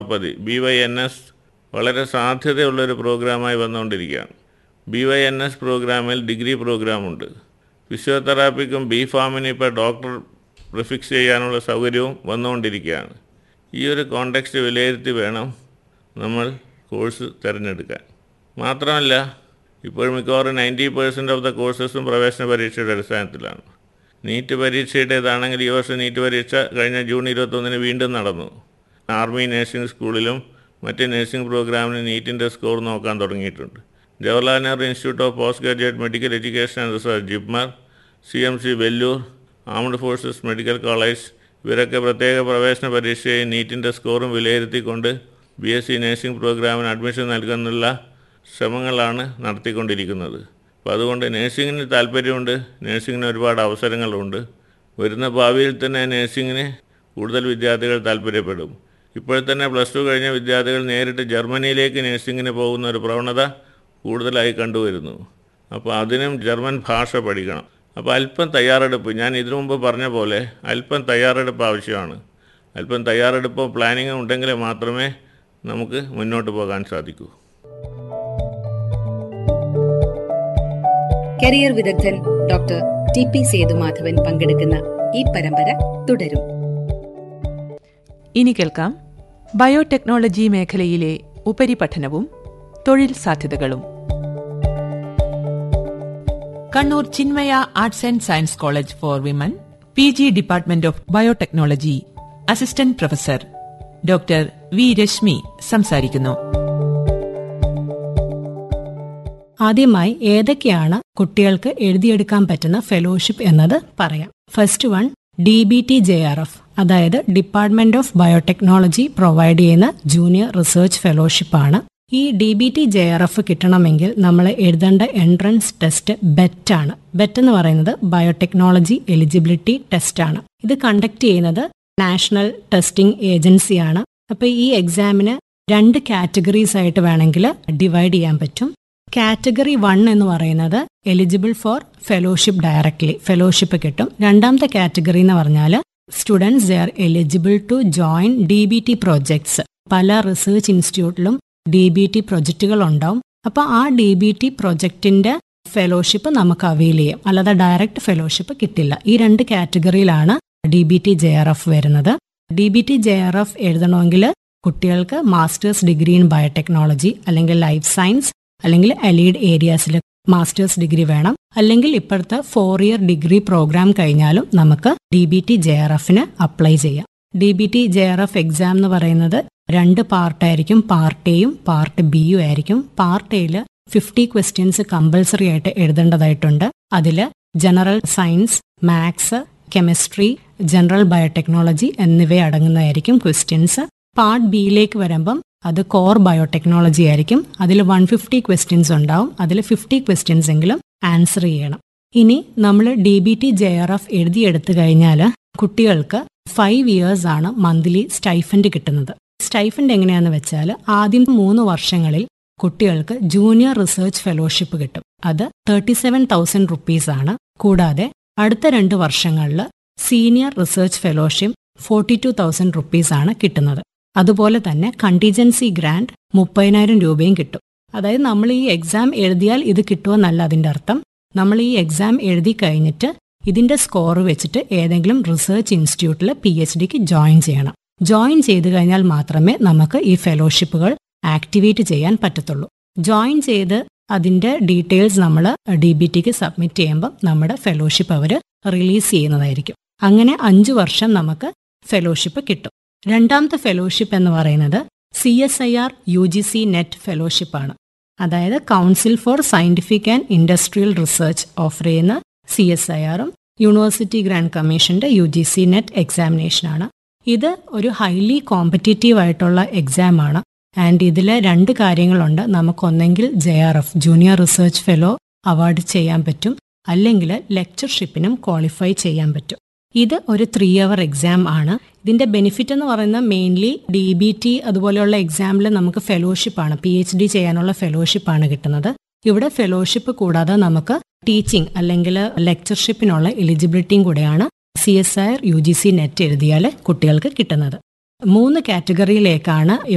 പദ്ധതി B Y N S വളരെ സാധ്യതയുള്ളൊരു പ്രോഗ്രാമായി വന്നുകൊണ്ടിരിക്കുകയാണ് ബി വൈ എൻ എസ് പ്രോഗ്രാമിൽ ഡിഗ്രി പ്രോഗ്രാമുണ്ട് ഫിസിയോതെറാപ്പിക്കും ബി ഫാമിന് ഇപ്പോൾ ഡോക്ടർ പ്രിഫിക്സ് ചെയ്യാനുള്ള സൗകര്യവും വന്നുകൊണ്ടിരിക്കുകയാണ് ഈ ഒരു കോണ്ടെക്സ്റ്റ് വിലയിരുത്തി വേണം നമ്മൾ കോഴ്സ് തിരഞ്ഞെടുക്കാൻ മാത്രമല്ല ഇപ്പോൾ മിക്കവാറും നയൻറ്റി പെർസെൻറ്റ് ഓഫ് ദ കോഴ്സസും പ്രവേശന പരീക്ഷയുടെ അടിസ്ഥാനത്തിലാണ് നീറ്റ് പരീക്ഷയുടേതാണെങ്കിൽ ഈ വർഷം നീറ്റ് പരീക്ഷ കഴിഞ്ഞ ജൂൺ ഇരുപത്തൊന്നിന് വീണ്ടും നടന്നു ആർമി നഴ്സിംഗ് സ്കൂളിലും മറ്റ് നഴ്സിംഗ് പ്രോഗ്രാമിന് നീറ്റിൻ്റെ സ്കോർ നോക്കാൻ തുടങ്ങിയിട്ടുണ്ട് Jawaharlal Nehru Institute of Post Graduate Medical Education and Research JIPMER C M C Vellore Armed Forces Medical College ഇവരൊക്കെ പ്രത്യേക പ്രവേശന പരീക്ഷയും നീറ്റിൻ്റെ സ്കോറും വിലയിരുത്തിക്കൊണ്ട് ബി എസ് സി നഴ്സിംഗ് പ്രോഗ്രാമിന് അഡ്മിഷൻ നൽകുന്നുള്ള ശ്രമങ്ങളാണ് നടത്തിക്കൊണ്ടിരിക്കുന്നത് അപ്പോൾ അതുകൊണ്ട് നഴ്സിങ്ങിന് താല്പര്യമുണ്ട് നഴ്സിങ്ങിന് ഒരുപാട് അവസരങ്ങളുണ്ട് വരുന്ന ഭാവിയിൽ തന്നെ നഴ്സിങ്ങിന് കൂടുതൽ വിദ്യാർത്ഥികൾ താല്പര്യപ്പെടും ഇപ്പോൾ തന്നെ പ്ലസ് ടു കഴിഞ്ഞ വിദ്യാർത്ഥികൾ നേരിട്ട് ജർമ്മനിയിലേക്ക് നഴ്സിങ്ങിന് പോകുന്ന ഒരു പ്രവണത കൂടുതലായി കണ്ടുവരുന്നു അപ്പോൾ അതിനും ജർമ്മൻ ഭാഷ പഠിക്കണം അപ്പോൾ അല്പം തയ്യാറെടുപ്പ് ഞാൻ ഇതിനു മുമ്പ് പറഞ്ഞ പോലെ അല്പം തയ്യാറെടുപ്പ് ആവശ്യമാണ് അല്പം തയ്യാറെടുപ്പോ പ്ലാനിങ്ങും ഉണ്ടെങ്കിൽ മാത്രമേ നമുക്ക് മുന്നോട്ട് പോകാൻ സാധിക്കൂ കരിയർ വിദഗ്ധൻ ഡോക്ടർ ടി പി സേതുമാധവൻ പങ്കെടുക്കുന്ന ഈ പരമ്പര തുടരും ഇനി കേൾക്കാം ബയോടെക്നോളജി മേഖലയിലെ ഉപരിപഠനവും തൊഴിൽ സാധ്യതകളും Kannur Chinmaya arts and science college for women P G department of biotechnology assistant professor doctor V Rashmi സംസാരിക്കുന്നു ആദ്യമായി ഏതൊക്കെയാണ് കുട്ടികൾക്ക് എഴുതിയെടുക്കാൻ പറ്റുന്ന ഫെലോഷിപ്പ് എന്നത് പറയാം first one D B T J R F അതായത് ഡിപ്പാർട്ട്മെന്റ് ഓഫ് ബയോടെക്നോളജി പ്രൊവൈഡ് ചെയ്യുന്ന ജൂനിയർ റിസർച്ച് ഫെലോഷിപ്പ് ആണ് ഈ D B T J R F കിട്ടണമെങ്കിൽ നമ്മൾ എഴുതേണ്ട എൻട്രൻസ് ടെസ്റ്റ് ബെറ്റ് ആണ് ബെറ്റ് എന്ന് പറയുന്നത് ബയോടെക്നോളജി എലിജിബിലിറ്റി ടെസ്റ്റ് ആണ് ഇത് കണ്ടക്ട് ചെയ്യുന്നത് നാഷണൽ ടെസ്റ്റിംഗ് ഏജൻസിയാണ് അപ്പോൾ ഈ എക്സാമിന് രണ്ട് കാറ്റഗറീസ് ആയിട്ട് വേണമെങ്കിൽ ഡിവൈഡ് ചെയ്യാൻ പറ്റും കാറ്റഗറി വൺ എന്ന് പറയുന്നത് eligible for fellowship directly fellowship കിട്ടും രണ്ടാമത്തെ കാറ്റഗറി എന്ന് പറഞ്ഞാൽ students they are eligible to join D B T projects പല റിസർച്ച് ഇൻസ്റ്റിറ്റ്യൂട്ടിലും ഡി ബി ടി പ്രൊജക്റ്റുകൾ ഉണ്ടാവും അപ്പോൾ ആ ഡി ബി ടി പ്രൊജക്റ്റിന്റെ ഫെലോഷിപ്പ് നമുക്ക് അവെയിൽ ചെയ്യാം അല്ലാതെ ഡയറക്റ്റ് ഫെലോഷിപ്പ് കിട്ടില്ല ഈ രണ്ട് കാറ്റഗറിയിലാണ് D B T J R F വരുന്നത് D B T J R F എഴുതണമെങ്കിൽ കുട്ടികൾക്ക് മാസ്റ്റേഴ്സ് ഡിഗ്രി ഇൻ ബയോടെക്നോളജി അല്ലെങ്കിൽ ലൈഫ് സയൻസ് അല്ലെങ്കിൽ അലീഡ് ഏരിയാസിൽ മാസ്റ്റേഴ്സ് ഡിഗ്രി വേണം അല്ലെങ്കിൽ ഇപ്പോഴത്തെ ഫോർ ഇയർ ഡിഗ്രി പ്രോഗ്രാം കഴിഞ്ഞാലും നമുക്ക് D B T J R എഫിന് അപ്ലൈ ചെയ്യാം D B T J R F exam എന്ന് പറയുന്നത് രണ്ട് പാർട്ടായിരിക്കും പാർട്ട് എയും പാർട്ട് ബിയും ആയിരിക്കും പാർട്ട് എയിൽ ഫിഫ്റ്റി ക്വസ്റ്റ്യൻസ് കമ്പൽസറി ആയിട്ട് എഴുതേണ്ടതായിട്ടുണ്ട് അതിൽ general science maths chemistry general biotechnology എന്നിവ അടങ്ങുന്നതായിരിക്കും ക്വസ്റ്റ്യൻസ് പാർട്ട് ബിയിലേക്ക് വരുമ്പം അത് കോർ ബയോടെക്നോളജി ആയിരിക്കും അതിൽ വൺ ഫിഫ്റ്റി ക്വസ്റ്റ്യൻസ് ഉണ്ടാവും അതിൽ ഫിഫ്റ്റി ക്വസ്റ്റ്യൻസ് എങ്കിലും ആൻസർ ചെയ്യണം ഇനി നമ്മൾ D B T J R F എഴുതിയെടുത്തു കഴിഞ്ഞാൽ കുട്ടികൾക്ക് ഫൈവ് ഇയേഴ്സ് ആണ് മന്ത്ലി സ്റ്റൈഫൻഡ് കിട്ടുന്നത് സ്റ്റൈഫൻഡ് എങ്ങനെയാണെന്ന് വെച്ചാൽ ആദ്യം മൂന്ന് വർഷങ്ങളിൽ കുട്ടികൾക്ക് ജൂനിയർ റിസർച്ച് ഫെലോഷിപ്പ് കിട്ടും അത് തേർട്ടി സെവൻ തൗസൻഡ് റുപ്പീസ് ആണ് കൂടാതെ അടുത്ത രണ്ട് വർഷങ്ങളിൽ senior research fellowship forty two thousand rupees ആണ് കിട്ടുന്നത് അതുപോലെ തന്നെ കണ്ടിജൻസി ഗ്രാൻഡ് മുപ്പതിനായിരം രൂപയും കിട്ടും അതായത് നമ്മൾ ഈ എക്സാം എഴുതിയാൽ ഇത് കിട്ടുമെന്നല്ല അതിൻ്റെ അർത്ഥം നമ്മൾ ഈ എക്സാം എഴുതി കഴിഞ്ഞിട്ട് ഇതിന്റെ സ്കോർ വെച്ചിട്ട് ഏതെങ്കിലും റിസർച്ച് ഇൻസ്റ്റിറ്റ്യൂട്ടിൽ പി എച്ച് ഡിക്ക് ജോയിൻ ചെയ്യണം ജോയിൻ ചെയ്തു കഴിഞ്ഞാൽ മാത്രമേ നമുക്ക് ഈ ഫെലോഷിപ്പുകൾ ആക്ടിവേറ്റ് ചെയ്യാൻ പറ്റത്തുള്ളൂ ജോയിൻ ചെയ്ത് അതിന്റെ ഡീറ്റെയിൽസ് നമ്മൾ ഡി ബി ടിക്ക് സബ്മിറ്റ് ചെയ്യുമ്പോൾ നമ്മുടെ ഫെലോഷിപ്പ് അവർ റിലീസ് ചെയ്യുന്നതായിരിക്കും അങ്ങനെ അഞ്ചു വർഷം നമുക്ക് ഫെലോഷിപ്പ് കിട്ടും രണ്ടാമത്തെ ഫെലോഷിപ്പ് എന്ന് പറയുന്നത് C S I R U G C NET fellowship ആണ് അതായത് Council for Scientific and Industrial Research offer ചെയ്യുന്ന സി എസ് ഐ ആറും യൂണിവേഴ്സിറ്റി ഗ്രാൻഡ് കമ്മീഷന്റെ യു ജി സി നെറ്റ് എക്സാമിനേഷനാണ് ഇത് ഒരു ഹൈലി കോമ്പറ്റീറ്റീവ് ആയിട്ടുള്ള എക്സാം ആണ് ആൻഡ് ഇതിൽ രണ്ട് കാര്യങ്ങളുണ്ട് നമുക്കൊന്നെങ്കിൽ J R F junior research fellow award ചെയ്യാൻ പറ്റും അല്ലെങ്കിൽ ലെക്ചർഷിപ്പിനും ക്വാളിഫൈ ചെയ്യാൻ പറ്റും ഇത് ഒരു ത്രീ അവർ എക്സാം ആണ് ഇതിന്റെ ബെനിഫിറ്റ് എന്ന് പറയുന്നത് മെയിൻലി ഡി ബി ടി അതുപോലെയുള്ള എക്സാമിൽ നമുക്ക് ഫെലോഷിപ്പ് ആണ് പി എച്ച് ഡി ചെയ്യാനുള്ള ഫെലോഷിപ്പ് ആണ് കിട്ടുന്നത് ഇവിടെ ഫെലോഷിപ്പ് കൂടാതെ നമുക്ക് ടീച്ചിങ് അല്ലെങ്കിൽ ലെക്ചർഷിപ്പിനുള്ള എലിജിബിലിറ്റിയും കൂടെയാണ് C S I U G C NET എഴുതിയാൽ കുട്ടികൾക്ക് കിട്ടുന്നത് മൂന്ന് കാറ്റഗറിയിലേക്കാണ്